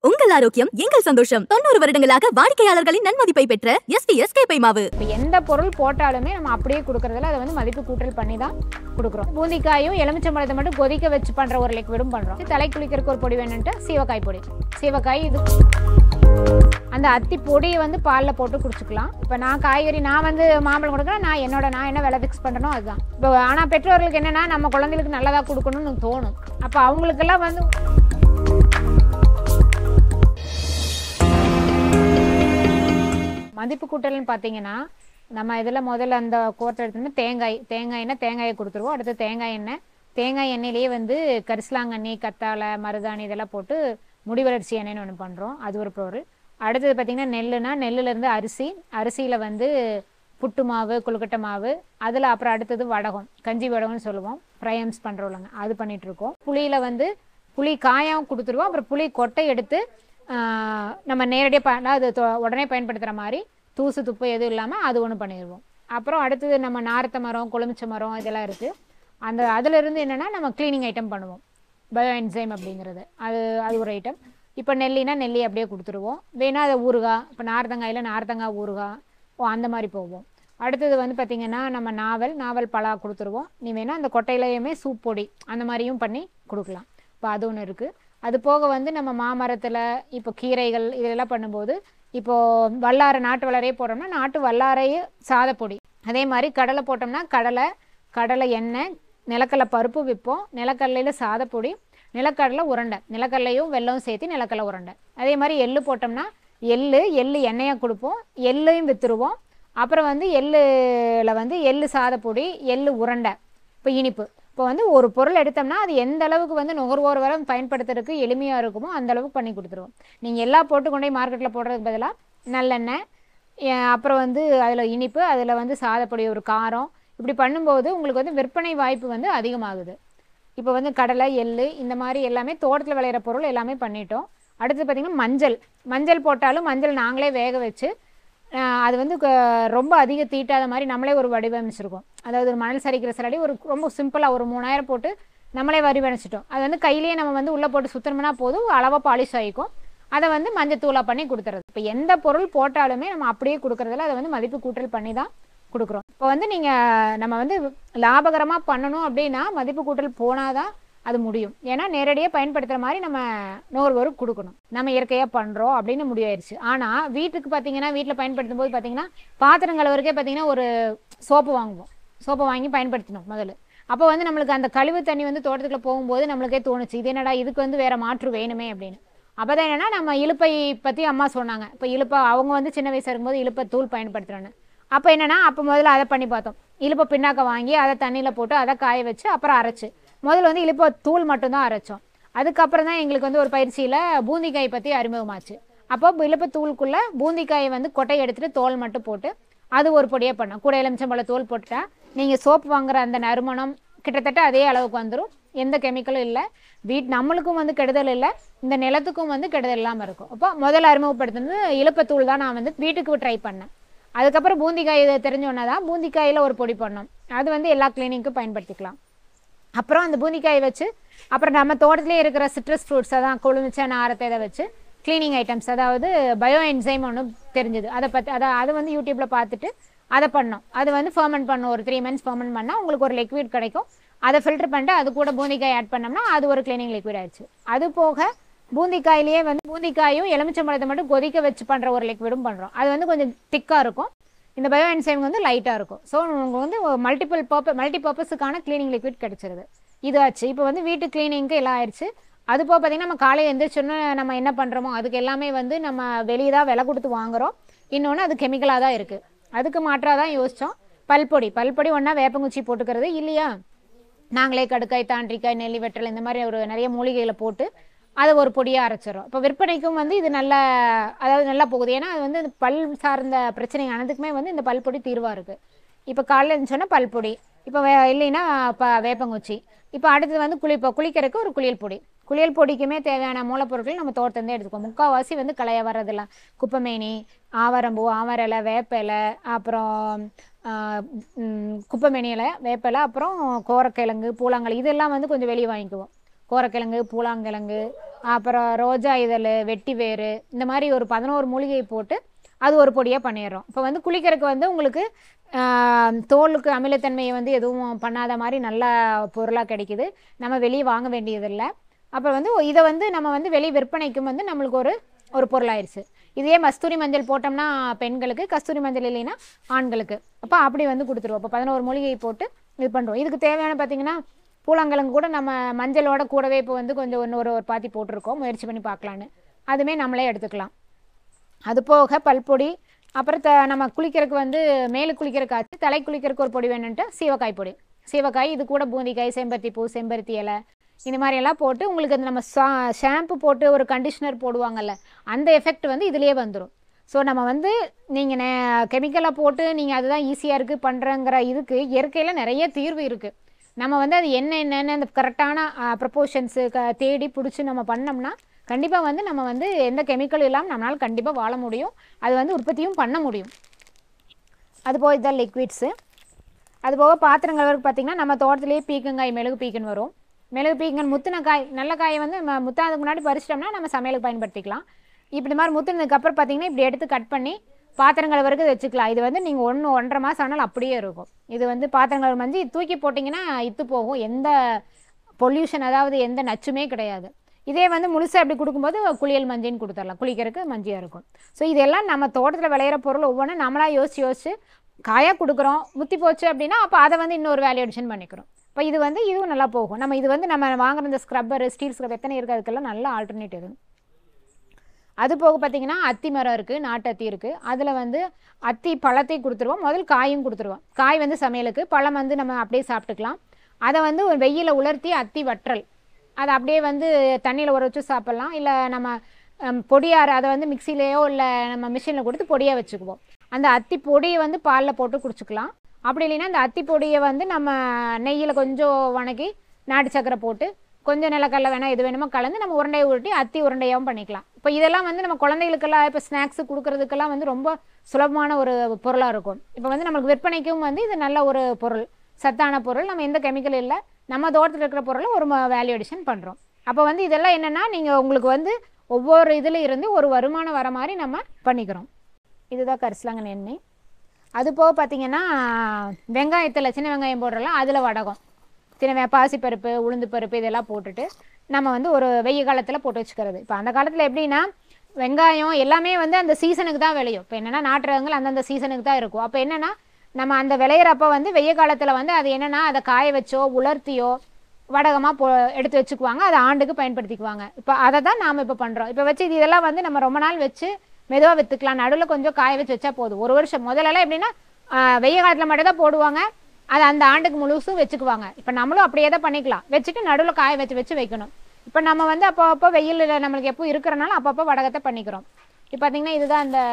உங்கள் ஆரோக்கியம் எங்கள் சந்தோஷம் தொண்ணூறு வருடங்களாக வாடிக்கையாளர்களின் நன்மதிப்பை பெற்ற எஸ்பிஎஸ் கேப்பை மாவு இப்போ எந்த பொருள் போட்டாலுமே நம்ம அப்படியே கொடுக்கறதில்ல அதை வந்து மதிப்பு கூட்டல் பண்ணி தான் கொடுக்குறோம் பூந்திக்காயும் எலுமிச்சம்பழத்தை மட்டும் கொதிக்க வச்சு பண்ணுற ஒரு லிக்விடும் பண்ணுறோம் தலை குளிக்கிறதுக்கு ஒரு பொடி வேணுன்ட்டு சீவக்காய் பொடி சீவக்காய் இது அந்த அத்தி பொடியை வந்து பாலில் போட்டு குடிச்சுக்கலாம் இப்போ நான் காய்கறி நான் வந்து மாம்பழம் கொடுக்குறேன் நான் என்னோட நான் என்ன விலை ஃபிக்ஸ் பண்ணுறனோ அதுதான் இப்போ ஆனால் பெற்றோர்களுக்கு என்னென்னா நம்ம குழந்தைகளுக்கு நல்லதாக கொடுக்கணும்னு தோணும் அப்போ அவங்களுக்கெல்லாம் வந்து மதிப்பு கூட்டல்னு பார்த்தீங்கன்னா நம்ம இதில் முதல்ல அந்த கோட்டை எடுத்தோம்னா தேங்காய் தேங்காய்னா தேங்காயை கொடுத்துருவோம் அடுத்து தேங்காய் எண்ணெய் தேங்காய் எண்ணெயிலேயே வந்து கரிசலாங்கண்ணி கத்தாழை மருதாணி இதெல்லாம் போட்டு முடிவளர்ச்சி எண்ணெய்னு ஒன்று பண்ணுறோம் அது ஒரு பொருள் அடுத்தது பார்த்திங்கன்னா நெல்லுனா நெல்லுலேருந்து அரிசி அரிசியில் வந்து புட்டு மாவு கொழுக்கட்டை மாவு அதில் அப்புறம் அடுத்தது வடகம் கஞ்சி வடகம்னு சொல்லுவோம் ஃப்ரையம்ஸ் பண்ணுறவங்க அது பண்ணிகிட்ருக்கோம் புளியில் வந்து புளி காயம் கொடுத்துருவோம் அப்புறம் புளி கொட்டை எடுத்து ஆஹ், நம்ம நேரடியாக ப அதாவது தொ- உடனே பயன்படுத்துகிற மாதிரி தூசு துப்பு எதுவும் இல்லாமல் அது ஒன்று பண்ணிடுவோம் அப்புறம் அடுத்தது நம்ம நார்த்த மரம் கொழுமிச்ச மரம் இதெல்லாம் இருக்குது அந்த அதிலிருந்து என்னென்னா நம்ம க்ளீனிங் ஐட்டம் பண்ணுவோம் பயோ என்சைம் அப்படிங்கிறது அது அது ஒரு ஐட்டம் இப்போ நெல்லினா நெல்லி அப்படியே கொடுத்துருவோம் வேணா அதை ஊறுகாய் இப்போ நார்த்தங்காயில் நார்த்தங்காய் ஊறுகாய் ஓ அந்த மாதிரி போவோம் அடுத்தது வந்து பார்த்திங்கன்னா நம்ம நாவல் நாவல் பலா கொடுத்துருவோம் நீ வேணால் அந்த கொட்டையிலையுமே சூப் பொடி அந்த மாதிரியும் பண்ணி கொடுக்கலாம் இப்போ அது ஒன்று இருக்குது அது போக வந்து நம்ம மாமரத்தில் இப்போ கீரைகள் இதெல்லாம் பண்ணும்போது இப்போது வல்லாரை நாட்டு வல்லாரையே போட்டோம்னா நாட்டு வல்லாரையே சாதப்பொடி அதே மாதிரி கடலை போட்டோம்னா கடலை கடலை எண்ணெய் நிலக்கடலை பருப்பு விற்போம் நிலக்கடலையில் சாதப்பொடி நிலக்கடலை உருண்டை நிலக்கடலையும் வெல்லம் சேர்த்து நிலக்கடலை உருண்டை அதே மாதிரி எள்ளு போட்டோம்னா எள்ளு எள்ளு எண்ணெயாக கொடுப்போம் எள்ளையும் விற்றுருவோம் அப்புறம் வந்து எள்ளில் வந்து எள்ளு சாதப்பொடி எள்ளு உருண்டை இப்போ இனிப்பு இப்போ வந்து ஒரு பொருள் எடுத்தோம்னா அது எந்த அளவுக்கு வந்து நுகர்வோர் வரை பயன்படுத்துறதுக்கு எளிமையாக இருக்குமோ அந்த அளவுக்கு பண்ணி கொடுத்துருவோம் நீங்கள் எல்லாம் போட்டு கொண்டு போய் மார்க்கெட்டில் போடுறதுக்கு பதிலாக நல்லெண்ணெய் ஏ- அப்புறம் வந்து அதில் இனிப்பு அதில் வந்து சாதப்பொடி ஒரு காரம் இப்படி பண்ணும்போது உங்களுக்கு வந்து விற்பனை வாய்ப்பு வந்து அதிகமாகுது இப்போ வந்து கடலை எள்ளு இந்த மாதிரி எல்லாமே தோட்டத்தில் விளையிற பொருள் எல்லாமே பண்ணிட்டோம் அடுத்து பார்த்திங்கன்னா மஞ்சள் மஞ்சள் போட்டாலும் மஞ்சள் நாங்களே வேக வச்சு ஆஹ், அது வந்து க- ரொம்ப அதிக தீட்டாத மாதிரி நம்மளே ஒரு வடிவமைச்சிருக்கோம் அதாவது ஒரு மணல் சரிக்கிற சரடி ஒரு ரொம்ப சிம்பிளாக ஒரு மூணாயிரம் போட்டு நம்மளே வடிவமைச்சிட்டோம் அது வந்து கையிலேயே நம்ம வந்து உள்ளே போட்டு சுத்தணும்னா போதும் அளவாக பாலிஷ் ஆகிக்கும் அதை வந்து மஞ்சள் தூளாக பண்ணி கொடுத்துறது இப்போ எந்த பொருள் போட்டாலுமே நம்ம அப்படியே கொடுக்கறதில்ல அதை வந்து மதிப்பு கூட்டல் பண்ணி தான் கொடுக்குறோம் இப்போ வந்து நீங்கள் நம்ம வந்து லாபகரமாக பண்ணணும் அப்படின்னா மதிப்பு கூட்டல் போனாதான் அது முடியும் ஏன்னா நேரடியாக பயன்படுத்துகிற மாதிரி நம்ம நுகர்வோருக்கு கொடுக்கணும் நம்ம இயற்கையாக பண்ணுறோம் அப்படின்னு முடிவாயிருச்சு ஆனால் வீட்டுக்கு பார்த்தீங்கன்னா வீட்டில் பயன்படுத்தும் போது பார்த்தீங்கன்னா பாத்திரம் கழுவுறதுக்கே பார்த்தீங்கன்னா ஒரு சோப்பு வாங்குவோம் சோப்பை வாங்கி பயன்படுத்தணும் முதல்ல அப்போ வந்து நம்மளுக்கு அந்த கழிவு தண்ணி வந்து தோட்டத்துக்குள்ள போகும்போது நம்மளுக்கே தோணுச்சு இது என்னடா இதுக்கு வந்து வேற மாற்று வேணுமே அப்படின்னு அப்பதான் என்னன்னா நம்ம இழுப்பை பற்றி அம்மா சொன்னாங்க இப்போ இழுப்பை அவங்க வந்து சின்ன வயசா இருக்கும்போது இழுப்பை தூள் பயன்படுத்துகிறோன்னு அப்போ என்னன்னா அப்போ முதல்ல அதை பண்ணி பார்த்தோம் இழுப்பை பின்னாக்க வாங்கி அதை தண்ணியில் போட்டு அதை காய வச்சு அப்புறம் அரைச்சு முதல்ல வந்து இழுப்பை தூள் மட்டும்தான் அரைச்சோம் அதுக்கப்புறம் தான் எங்களுக்கு வந்து ஒரு பயிற்சியில் பூந்திக்காய் பற்றி அறிமுகமாச்சு அப்போ இழுப்பை தூளுக்குள்ளே பூந்திக்காயை வந்து கொட்டையை எடுத்துட்டு தோல் மட்டும் போட்டு அது ஒரு பொடியாக பண்ணோம் கூட எலுமிச்சம்பழ தோல் போட்டுட்டா நீங்கள் சோப்பு வாங்குற அந்த நறுமணம் கிட்டத்தட்ட அதே அளவுக்கு வந்துடும் எந்த கெமிக்கலும் இல்லை வீட் நம்மளுக்கும் வந்து கெடுதல் இல்லை இந்த நிலத்துக்கும் வந்து கெடுதல் இல்லாமல் இருக்கும் அப்போ முதல்ல அறிமுகப்படுத்துனது இழுப்பத்தூள் தான் நான் வந்து வீட்டுக்கு ட்ரை பண்ணேன் அதுக்கப்புறம் பூந்திக்காய் இதை தெரிஞ்சோன்னா தான் பூந்திக்காயில் ஒரு பொடி பண்ணோம் அது வந்து எல்லா கிளீனிங்க்கும் பயன்படுத்திக்கலாம் அப்புறம் அந்த பூந்திக்காயை வச்சு அப்புறம் நம்ம தோட்டத்திலே இருக்கிற சிட்ரஸ் ஃப்ரூட்ஸ் அதான் கொழுமிச்ச நாரத்தை இதை வச்சு க்ளீனிங் ஐட்டம்ஸ் அதாவது பயோ என்சைம் ஒன்று தெரிஞ்சுது அதை பற்றி அதை அதை வந்து யூடியூப்பில் பார்த்துட்டு அதை பண்ணோம் அது வந்து ஃபர்மெண்ட் பண்ணும் ஒரு த்ரீ மந்த்ஸ் ஃபர்மெண்ட் பண்ணால் உங்களுக்கு ஒரு லிக்விட் கிடைக்கும் அதை ஃபில்டர் பண்ணிட்டு அது கூட பூந்திக்காய் ஆட் பண்ணோம்னா அது ஒரு க்ளீனிங் லிக்விட் ஆயிடுச்சு அது போக பூந்திக்காயிலேயே வந்து பூந்திக்காயும் எலுமிச்சம்பழத்தை மட்டும் கொதிக்க வச்சு பண்ணுற ஒரு லிக்விடும் பண்ணுறோம் அது வந்து கொஞ்சம் திக்காக இருக்கும் இந்த பயோ என்சைம் வந்து லைட்டாக இருக்கும் ஸோ உங்களுக்கு வந்து மல்டிபிள் பர்பஸ் மல்டி பர்பஸுக்கான க்ளீனிங் லிக்விட் கிடச்சிருது இது ஆச்சு இப்போ வந்து வீட்டு க்ளீனிங்க்கு எல்லாம் ஆயிடுச்சு அது போக பார்த்தீங்கன்னா நம்ம காலையில் எந்திரிச்சோன்னே நம்ம என்ன பண்ணுறோமோ அதுக்கு எல்லாமே வந்து நம்ம வெளியே தான் விலை கொடுத்து வாங்குறோம் இன்னொன்று அது கெமிக்கலாக தான் இருக்குது அதுக்கு மாற்றாக தான் யோசித்தோம் பல்பொடி பல்பொடி ஒன்றா வேப்பங்குச்சி போட்டுக்கிறது இல்லையா நாங்களே கடுக்காய் தாண்டிக்காய் நெல்லி வெற்றல் இந்த மாதிரி ஒரு நிறைய மூலிகைகளை போட்டு அதை ஒரு பொடியாக அரைச்சிடும் இப்போ விற்பனைக்கும் வந்து இது நல்ல அதாவது நல்லா போகுது ஏன்னா அது வந்து இந்த பல் சார்ந்த பிரச்சனை அனைத்துக்குமே வந்து இந்த பல்பொடி தீர்வாக இருக்குது இப்போ காலையில் இருந்துச்சோன்னா பல்பொடி இப்போ வே இல்லைன்னா ப வேப்பங்குச்சி இப்போ அடுத்தது வந்து குளிப்போ குளிக்கிறதுக்கு ஒரு குளியல் பொடி குளியல் பொடிக்குமே தேவையான மூலப்பொருட்கள் நம்ம தோட்டத்துலேருந்து எடுத்துக்குவோம் முக்கால்வாசி வந்து களைய வர்றதெல்லாம் குப்பைமேனி ஆவாரம்பூ ஆவாரிலை வேப்ப இலை அப்புறம் ஆஹ், ம், குப்பைமேனி இலை வேப்ப இலை அப்புறம் கோரக்கிழங்கு பூலாங்கல் இதெல்லாம் வந்து கொஞ்சம் வெளியே வாங்கிக்குவோம் கோரக்கிழங்கு பூலாங்கிழங்கு அப்புறம் ரோஜா இதழ் வெட்டி வேறு இந்த மாதிரி ஒரு பதினோரு மூலிகையை போட்டு அது ஒரு பொடியாக பண்ணிடுறோம் இப்போ வந்து குளிக்கிறதுக்கு வந்து உங்களுக்கு ஆஹ், தோலுக்கு அமிலத்தன்மையை வந்து எதுவும் பண்ணாத மாதிரி நல்ல பொருளாக கிடைக்குது நம்ம வெளியே வாங்க வேண்டியதில்லை அப்புறம் வந்து இதை வந்து நம்ம வந்து வெளி விற்பனைக்கும் வந்து நம்மளுக்கு ஒரு ஒரு பொருளாயிருச்சு இதே கஸ்தூரி மஞ்சள் போட்டோம்னா பெண்களுக்கு கஸ்தூரி மஞ்சள் இல்லைன்னா ஆண்களுக்கு அப்போ அப்படி வந்து கொடுத்துருவோம் அப்போ பதினோரு மூலிகை போட்டு இது பண்ணுறோம் இதுக்கு தேவையான பார்த்தீங்கன்னா பூலாங்கிழங்கு கூட நம்ம மஞ்சளோட கூடவே இப்போ வந்து கொஞ்சம் ஒன்று ஒரு ஒரு பாத்தி போட்டிருக்கோம் முயற்சி பண்ணி பார்க்கலான்னு அதுவுமே நம்மளே எடுத்துக்கலாம் அது போக பல்பொடி அப்புறம் த நம்ம குளிக்கிறதுக்கு வந்து மேலு குளிக்கிறதுக்கு ஆச்சு தலை குளிக்கிறதுக்கு ஒரு பொடி வேணுன்ட்டு சீவக்காய் பொடி சீவக்காய் இது கூட பூந்திக்காய் செம்பருத்தி பூ செம்பருத்தி இலை இந்த மாதிரி எல்லாம் போட்டு உங்களுக்கு அந்த நம்ம ஷாம்பு போட்டு ஒரு கண்டிஷனர் போடுவாங்கல்ல அந்த எஃபெக்ட் வந்து இதுலேயே வந்துடும் ஸோ நம்ம வந்து நீங்கள் நே கெமிக்கலாக போட்டு நீங்கள் அதுதான் ஈஸியாக இருக்குது பண்ணுறங்கிற இதுக்கு இயற்கையில் நிறைய தீர்வு இருக்குது நம்ம வந்து அது என்ன என்னென்ன அந்த கரெக்டான ப்ரப்போர்ஷன்ஸு க தேடி பிடிச்சி நம்ம பண்ணோம்னா கண்டிப்பாக வந்து நம்ம வந்து எந்த கெமிக்கலும் இல்லாமல் நம்மளால் கண்டிப்பாக வாழ முடியும் அது வந்து உற்பத்தியும் பண்ண முடியும் அது போக இதான் லிக்விட்ஸு அது போக பாத்திரங்கள் வரைக்கும் பார்த்திங்கன்னா நம்ம தோட்டத்திலேயே பீக்கங்காய் மெழுகு பீக்கன் வரும் மெழுகு பீக்கன் முத்தின காய் நல்ல காயை வந்து நம்ம முத்தாதுக்கு முன்னாடி பறிச்சிட்டோம்னா நம்ம சமையலுக்கு பயன்படுத்திக்கலாம் இப்படி இந்த மாதிரி முத்துனதுக்கு அப்புறம் பார்த்தீங்கன்னா இப்படி எடுத்து கட் பண்ணி பாத்திரங்கள் வரைக்கும் வச்சுக்கலாம் இது வந்து நீங்கள் ஒன்று ஒன்றரை மாதம் ஆனாலும் அப்படியே இருக்கும் இது வந்து பாத்திரங்கள் மஞ்சி தூக்கி போட்டிங்கன்னா இத்து போகும் எந்த பொல்யூஷன் அதாவது எந்த நச்சுமே கிடையாது இதே வந்து முழுசாக அப்படி கொடுக்கும்போது குளியல் மஞ்சின்னு கொடுத்துடலாம் குளிக்கிறதுக்கு மஞ்சியாக இருக்கும் ஸோ இதெல்லாம் நம்ம தோட்டத்தில் விளையிற பொருள் ஒவ்வொன்றும் நம்மளா யோசிச்சு யோசிச்சு காயாக கொடுக்குறோம் முத்தி போச்சு அப்படின்னா அப்போ அதை வந்து இன்னொரு வேல்யூ அடிஷன் பண்ணிக்கிறோம் இப்போ இது வந்து இதுவும் நல்லா போகும் நம்ம இது வந்து நம்ம வாங்குற இந்த ஸ்க்ரப்பர் ஸ்டீல் ஸ்க்ரப் எத்தனை இருக்குது அதுக்கெல்லாம் நல்ல ஆல்டர்னேட்டிவ் அது போக பார்த்தீங்கன்னா அத்தி மரம் இருக்குது நாட்டு அத்தி இருக்குது அதில் வந்து அத்தி பழத்தை கொடுத்துருவோம் முதல் காயும் கொடுத்துருவோம் காய் வந்து சமையலுக்கு பழம் வந்து நம்ம அப்படியே சாப்பிட்டுக்கலாம் அதை வந்து ஒரு வெயிலில் உலர்த்தி அத்தி வற்றல் அதை அப்படியே வந்து தண்ணியில் ஊற வச்சு சாப்பிட்லாம் இல்லை நம்ம ஹம், பொடியார் அதை வந்து மிக்சிலேயோ இல்லை நம்ம மிஷினில் கொடுத்து பொடியாக வச்சுக்குவோம் அந்த அத்தி பொடியை வந்து பாலில் போட்டு குடிச்சுக்கலாம் அப்படி இல்லைன்னா அந்த அத்தி பொடியை வந்து நம்ம நெய்யில் கொஞ்சம் வணக்கி நாட்டு சக்கரை போட்டு கொஞ்சம் நிலக்கடலை வேணால் எது வேணுமோ கலந்து நம்ம உருண்டையை உருட்டி அத்தி உருண்டையாகவும் பண்ணிக்கலாம் இப்போ இதெல்லாம் வந்து நம்ம குழந்தைகளுக்கெல்லாம் இப்போ ஸ்நாக்ஸ் கொடுக்கறதுக்கெல்லாம் வந்து ரொம்ப சுலபமான ஒரு பொருளாக இருக்கும் இப்போ வந்து நம்மளுக்கு விற்பனைக்கும் வந்து இது நல்ல ஒரு பொருள் சத்தான பொருள் நம்ம எந்த கெமிக்கல் இல்லை நம்ம தோட்டத்தில் இருக்கிற பொருளை ஒரு வேல்யூ அடிஷன் பண்ணுறோம் அப்போ வந்து இதெல்லாம் என்னென்னா நீங்கள் உங்களுக்கு வந்து ஒவ்வொரு இதில் இருந்து ஒரு வருமானம் வர மாதிரி நம்ம பண்ணிக்கிறோம் இதுதான் கரிசலாங்கண்ணி எண்ணெய் அது போக பார்த்தீங்கன்னா வெங்காயத்தில் சின்ன வெங்காயம் போடுறலாம் அதில் வடகம் சின்ன வே- பாசிப்பருப்பு உளுந்து பருப்பு இதெல்லாம் போட்டுட்டு நம்ம வந்து ஒரு வெய்ய காலத்தில் போட்டு வச்சுக்கிறது இப்போ அந்த காலத்தில் எப்படின்னா வெங்காயம் எல்லாமே வந்து அந்த சீசனுக்கு தான் விளையும் இப்போ என்னென்னா நாட்டு ரகங்கள் அந்தந்த சீசனுக்கு தான் இருக்கும் அப்போ என்னென்னா நம்ம அந்த விளையிறப்ப வந்து வெய்ய காலத்தில் வந்து அது என்னென்னா அதை காய வச்சோ உலர்த்தியோ வடகமாக போ எடுத்து வச்சுக்குவாங்க அதை ஆண்டுக்கு பயன்படுத்திக்குவாங்க இப்போ அதை தான் நாம் இப்போ பண்ணுறோம் இப்போ வச்சு இது இதெல்லாம் வந்து நம்ம ரொம்ப நாள் வச்சு மெதுவாக விற்றுக்கலாம் நடுவில் கொஞ்சம் காய வச்சு வச்சா போதும் ஒரு வருஷம் முதல்லலாம் எப்படின்னா ஆஹ், வெய்ய காலத்தில் மட்டும் தான் போடுவாங்க அது அந்த ஆண்டுக்கு முழுசும் வச்சுக்குவாங்க இப்போ நம்மளும் அப்படியே தான் பண்ணிக்கலாம் வச்சுட்டு நடுவில் காய வச்சு வச்சு வைக்கணும் இப்போ நம்ம வந்து அப்போ அப்போ வெயிலில் நம்மளுக்கு எப்போ இருக்கிறனால அப்பப்போ வடகத்தை பண்ணிக்கிறோம் இப்போ பார்த்தீங்கன்னா இதுதான் அந்த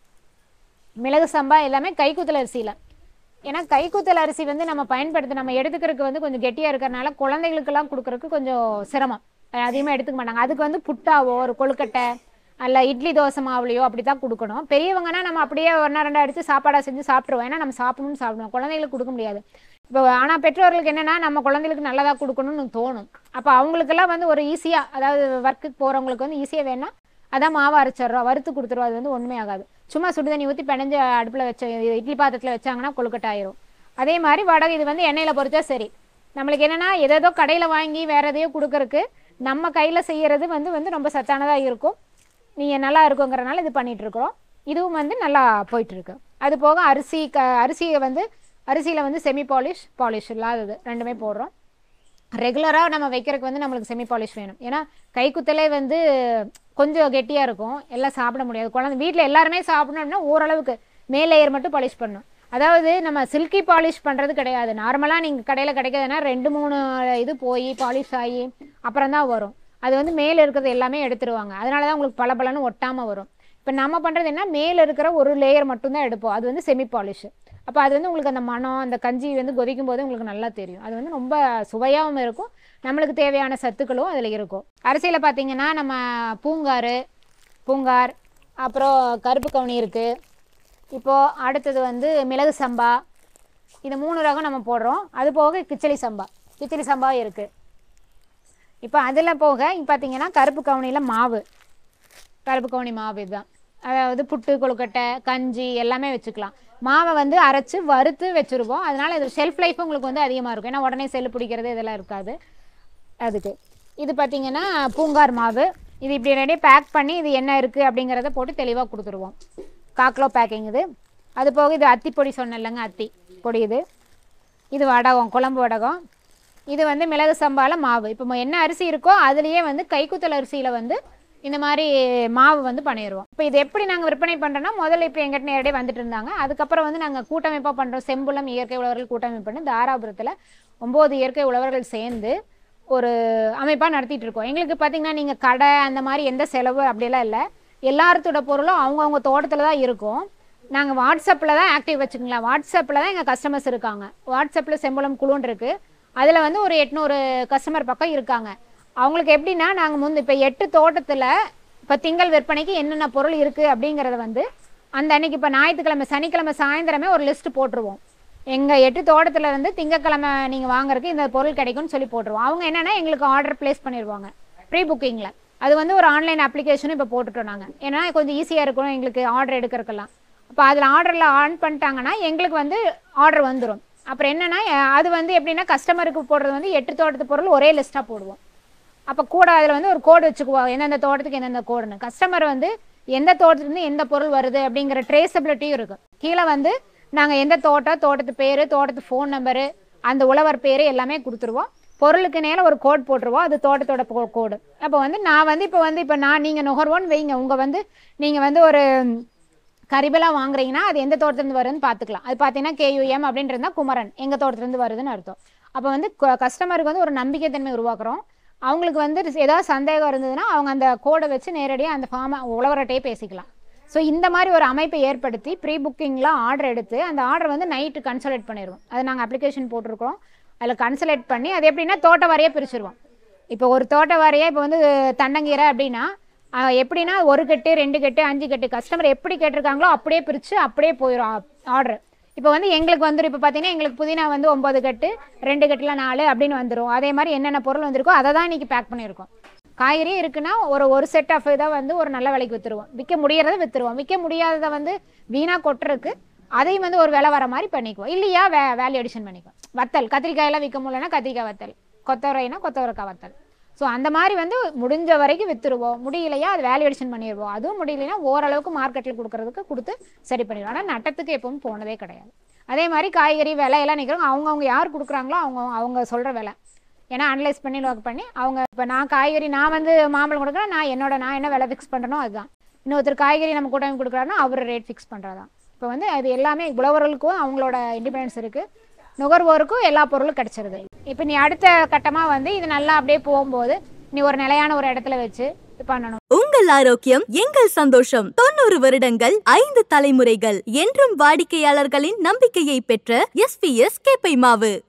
மிளகு சம்பா எல்லாமே கைக்குத்தல் அரிசியில் ஏன்னா கைக்குத்தல் அரிசி வந்து நம்ம பயன்படுத்த நம்ம எடுத்துக்கிறதுக்கு வந்து கொஞ்சம் கெட்டியாக இருக்கிறனால குழந்தைகளுக்கெல்லாம் கொடுக்கறதுக்கு கொஞ்சம் சிரமம் அதிகமாக எடுத்துக்க மாட்டாங்க அதுக்கு வந்து புட்டாவோ ஒரு கொழுக்கட்டை அல்ல இட்லி தோசை மாவுலையோ அப்படி தான் கொடுக்கணும் பெரியவங்கன்னா நம்ம அப்படியே ஒன்றா ரெண்டா அடித்து சாப்பாடாக செஞ்சு சாப்பிட்ருவோம் ஏன்னா நம்ம சாப்பிடணும்னு சாப்பிடுவோம் குழந்தைகளுக்கு கொடுக்க முடியாது இப்போ ஆனால் பெற்றோர்களுக்கு என்னென்னா நம்ம குழந்தைகளுக்கு நல்லதாக கொடுக்கணும்னு தோணும் அப்போ அவங்களுக்கெல்லாம் வந்து ஒரு ஈஸியாக அதாவது ஒர்க்குக்கு போகிறவங்களுக்கு வந்து ஈஸியாக வேணா அதான் மாவு அரைச்சிட்றோம் வறுத்து கொடுத்துருவோம் அது வந்து ஒன்றுமே ஆகாது சும்மா சுடு தண்ணி ஊற்றி பிணைஞ்ச அடுப்பில் வச்ச இட்லி பாத்திரத்தில் வச்சாங்கன்னா கொழுக்கட்டை ஆயிரும் அதே மாதிரி வடகு இது வந்து எண்ணெயில் பொரிச்சா சரி நம்மளுக்கு என்னென்னா எதேதோ கடையில் வாங்கி வேற எதையோ கொடுக்கறக்கு நம்ம கையில் செய்யறது வந்து வந்து ரொம்ப சத்தானதாக இருக்கும் நீங்கள் நல்லா இருக்குங்கிறனால இது பண்ணிட்டு இருக்கிறோம் இதுவும் வந்து நல்லா போயிட்டு இருக்கு அது போக அரிசி க அரிசியை வந்து அரிசியில் வந்து செமி பாலிஷ் பாலிஷ் இல்லாதது ரெண்டுமே போடுறோம் ரெகுலராக நம்ம வைக்கிறதுக்கு வந்து நம்மளுக்கு செமி பாலிஷ் வேணும் ஏன்னா கைக்குத்தலே வந்து கொஞ்சம் கெட்டியாக இருக்கும் எல்லாம் சாப்பிட முடியாது குழந்தை வீட்டில் எல்லாருமே சாப்பிடணும்னா ஓரளவுக்கு மேல் லேயர் மட்டும் பாலிஷ் பண்ணணும் அதாவது நம்ம சில்கி பாலிஷ் பண்ணுறது கிடையாது நார்மலாக நீங்கள் கடையில் கிடைக்காதுன்னா ரெண்டு மூணு இது போய் பாலிஷ் ஆகி அப்புறம் தான் வரும் அது வந்து மேலே இருக்கிறது எல்லாமே எடுத்துருவாங்க அதனால தான் உங்களுக்கு பளபளன்னு ஒட்டாமல் வரும் இப்போ நம்ம பண்ணுறது என்ன மேலே இருக்கிற ஒரு லேயர் மட்டும்தான் எடுப்போம் அது வந்து செமி பாலிஷ் அப்போ அது வந்து உங்களுக்கு அந்த மனம் அந்த கஞ்சி வந்து கொதிக்கும் போது உங்களுக்கு நல்லா தெரியும் அது வந்து ரொம்ப சுவையாகவும் இருக்கும் நம்மளுக்கு தேவையான சத்துக்களும் அதில் இருக்கும் அரிசியில் பார்த்தீங்கன்னா நம்ம பூங்காறு பூங்கார் அப்புறம் கருப்பு கவுனி இருக்குது இப்போது அடுத்தது வந்து மிளகு சம்பா இது மூணு ரகம் நம்ம போடுறோம் அது போக கிச்சலி சம்பா கிச்சலி சம்பா இருக்குது இப்போ அதில் போக இப்போ பார்த்தீங்கன்னா கருப்பு கவுனியில் மாவு கருப்பு கவுனி மாவு இதுதான் அதாவது புட்டு கொழுக்கட்டை கஞ்சி எல்லாமே வச்சுக்கலாம் மாவை வந்து அரைச்சு வறுத்து வச்சுருவோம் அதனால இது ஷெல்ஃப் லைஃப் உங்களுக்கு வந்து அதிகமாக இருக்கும் ஏன்னா உடனே செல்லு பிடிக்கிறது இதெல்லாம் இருக்காது அதுக்கு இது பார்த்தீங்கன்னா பூங்கார் மாவு இது இப்படி ரெடி பேக் பண்ணி இது என்ன இருக்குது அப்படிங்கிறத போட்டு தெளிவாக கொடுத்துருவோம் காக்லோ பேக்கிங் இது அது போக இது அத்தி பொடி சொன்னேன் இல்லைங்க அத்தி பொடி இது இது வடகம் குழம்பு வடகம் இது வந்து மிளகு சம்பால மாவு இப்போ என்ன அரிசி இருக்கோ அதுலேயே வந்து கைக்குத்தல் அரிசியில் வந்து இந்த மாதிரி மாவு வந்து பண்ணிடுவோம் இப்போ இது எப்படி நாங்கள் விற்பனை பண்ணுறோன்னா முதல்ல இப்போ எங்கிட்ட நேரடியாக வந்துட்டு இருந்தாங்க அதுக்கப்புறம் வந்து நாங்கள் கூட்டமைப்பாக பண்ணுறோம் செம்புலம் இயற்கை உழவர்கள் கூட்டமைப்புன்னு தாராபுரத்தில் ஒம்பது இயற்கை உழவர்கள் சேர்ந்து ஒரு அமைப்பாக நடத்திட்டு இருக்கோம் எங்களுக்கு பார்த்தீங்கன்னா நீங்கள் கடை அந்த மாதிரி எந்த செலவு அப்படியெல்லாம் இல்லை எல்லாத்தோட பொருளும் அவங்கவுங்க தோட்டத்தில் தான் இருக்கும் நாங்கள் வாட்ஸ்அப்பில் தான் ஆக்டிவ் வச்சுக்கலாம் வாட்ஸ்அப்பில் தான் எங்கள் கஸ்டமர்ஸ் இருக்காங்க வாட்ஸ்அப்பில் செம்பலம் குழுன்னு இருக்குது அதில் வந்து ஒரு எட்நூறு கஸ்டமர் பக்கம் இருக்காங்க அவங்களுக்கு எப்படின்னா நாங்கள் முந்தி இப்போ எட்டு தோட்டத்தில் இப்போ திங்கள் விற்பனைக்கு என்னென்ன பொருள் இருக்குது அப்படிங்கிறத வந்து அந்த அன்னைக்கு இப்போ ஞாயிற்றுக்கிழமை சனிக்கிழமை சாயந்தரமே ஒரு லிஸ்ட் போட்டுருவோம் எங்கள் எட்டு தோட்டத்தில் வந்து திங்கக்கிழமை நீங்கள் வாங்குறதுக்கு இந்த பொருள் கிடைக்கும்னு சொல்லி போட்டுருவோம் அவங்க என்னென்னா எங்களுக்கு ஆர்டர் ப்ளேஸ் பண்ணிடுவாங்க ப்ரீ புக்கிங்கில் அது வந்து ஒரு ஆன்லைன் அப்ளிகேஷனும் இப்போ போட்டுட்டோம் நாங்கள் ஏன்னா கொஞ்சம் ஈஸியாக இருக்கணும் எங்களுக்கு ஆர்டர் எடுக்கிறதுக்கெல்லாம் அப்போ அதில் ஆர்டரில் ஆன் பண்ணிட்டாங்கன்னா எங்களுக்கு வந்து ஆர்டர் வந்துடும் அப்புறம் என்னென்னா அது வந்து எப்படின்னா கஸ்டமருக்கு போடுறது வந்து எட்டு தோட்டத்து பொருள் ஒரே லிஸ்ட்டாக போடுவோம் அப்போ கூட அதில் வந்து ஒரு கோடு வச்சுக்குவோம் எந்தெந்த தோட்டத்துக்கு எந்தெந்த கோடுன்னு கஸ்டமர் வந்து எந்த தோட்டத்துலேருந்து எந்த பொருள் வருது அப்படிங்கிற ட்ரேசபிலிட்டியும் இருக்குது கீழே வந்து நாங்கள் எந்த தோட்டம் தோட்டத்து பேர் தோட்டத்து ஃபோன் நம்பரு அந்த உழவர் பேர் எல்லாமே கொடுத்துருவோம் பொருளுக்கு நேரம் ஒரு கோட் போட்டுருவோம் அது தோட்டத்தோட கோ- கோடு அப்போ வந்து நான் வந்து இப்போ வந்து இப்போ நான் நீங்கள் நுகர்வோன்னு வைங்க உங்கள் வந்து நீங்கள் வந்து ஒரு கரிபெல்லாம் வாங்குறீங்கன்னா அது எந்த தோட்டத்துலேருந்து வருதுன்னு பார்த்துக்கலாம் அது பார்த்தீங்கன்னா கேயூஎம் அப்படின்ட்டு இருந்தால் குமரன் எங்கள் தோட்டத்துலேருந்து வருதுன்னு அர்த்தம் அப்போ வந்து கஸ்டமருக்கு வந்து ஒரு நம்பிக்கைத்தன்மை உருவாக்குறோம் அவங்களுக்கு வந்து ஏதாவது சந்தேகம் இருந்ததுன்னா அவங்க அந்த கோடை வச்சு நேரடியாக அந்த ஃபார்மை உழவர்கிட்டயே பேசிக்கலாம் ஸோ இந்த மாதிரி ஒரு அமைப்பை ஏற்படுத்தி ப்ரீ புக்கிங்லாம் ஆர்டர் எடுத்து அந்த ஆர்டர் வந்து நைட்டு கன்சல்ட் பண்ணிடுவோம் அது நாங்கள் அப்ளிகேஷன் போட்டிருக்கோம் அதில் கன்சல்ட் பண்ணி அது எப்படின்னா தோட்ட வாரியாக பிரிச்சிருவோம் இப்போ ஒரு தோட்ட வாரியாக இப்போ வந்து தண்டங்கீரை அப்படின்னா ஆஹ், எப்படின்னா ஒரு கட்டு ரெண்டு கட்டு அஞ்சு கட்டு கஸ்டமர் எப்படி கேட்டிருக்காங்களோ அப்படியே பிரித்து அப்படியே போயிடும் ஆர்டர் இப்போ வந்து எங்களுக்கு வந்துடும் இப்போ பார்த்தீங்கன்னா எங்களுக்கு புதினா வந்து ஒம்பது கட்டு ரெண்டு கட்டில் நாலு அப்படின்னு வந்துடும் அதே மாதிரி என்னென்ன பொருள் வந்திருக்கோ அதை தான் இன்றைக்கி பேக் பண்ணியிருக்கோம் காய்கறி இருக்குன்னா ஒரு ஒரு செட் ஆஃப் இதை வந்து ஒரு நல்ல விலைக்கு விற்றுருவோம் விற்க முடியறத விற்றுருவோம் விற்க முடியாததை வந்து வீணாக கொட்டுறதுக்கு அதையும் வந்து ஒரு விலை வர மாதிரி பண்ணிக்குவோம் இல்லையா வே வேல்யூ அடிஷன் பண்ணிக்குவோம் வத்தல் கத்திரிக்காயெல்லாம் விற்க முடியலன்னா கத்திரிக்காய் வத்தல் கொத்தவரைனா கொத்தவரைக்காய் வத்தல் ஸோ அந்த மாதிரி வந்து முடிஞ்ச வரைக்கும் விற்றுருவோம் முடியலையா அது வேல்யூ அடிஷன் பண்ணிடுவோம் அதுவும் முடியலைன்னா ஓரளவுக்கு மார்க்கெட்டில் கொடுக்கறதுக்கு கொடுத்து சரி பண்ணிடுவோம் ஆனால் நட்டத்துக்கு எப்பவும் போனதே கிடையாது அதே மாதிரி காய்கறி விலையெல்லாம் நிற்கிறவங்க அவங்கவுங்க யார் கொடுக்குறாங்களோ அவங்க அவங்க சொல்கிற விலை ஏன்னா அனலைஸ் பண்ணி லோக் பண்ணி அவங்க இப்போ நான் காய்கறி நான் வந்து மாம்பழம் கொடுக்குறேன் நான் என்னோட நான் என்ன விலை ஃபிக்ஸ் பண்ணுறனோ அதுதான் இன்னொருத்தர் காய்கறி நம்ம கூட்டமைப்பு கொடுக்குறாருன்னா அவர் ரேட் ஃபிக்ஸ் பண்ணுறதான் இப்போ வந்து அது எல்லாமே உழவர்களுக்கும் அவங்களோட இண்டிபெண்டன்ஸ் இருக்குது நுகர்வோருக்கும் எல்லா பொருளும் கிடச்சிருது இப்போ நீ அடுத்த கட்டமாக வந்து இது நல்லா அப்படியே போகும்போது நீ ஒரு நிலையான ஒரு இடத்துல வச்சு இது பண்ணணும் உங்கள் ஆரோக்கியம் எங்கள் சந்தோஷம் தொண்ணூறு வருடங்கள் ஐந்து தலைமுறைகள் என்றும் வாடிக்கையாளர்களின் நம்பிக்கையை பெற்ற எஸ்பிஎஸ் கேப்பை மாவு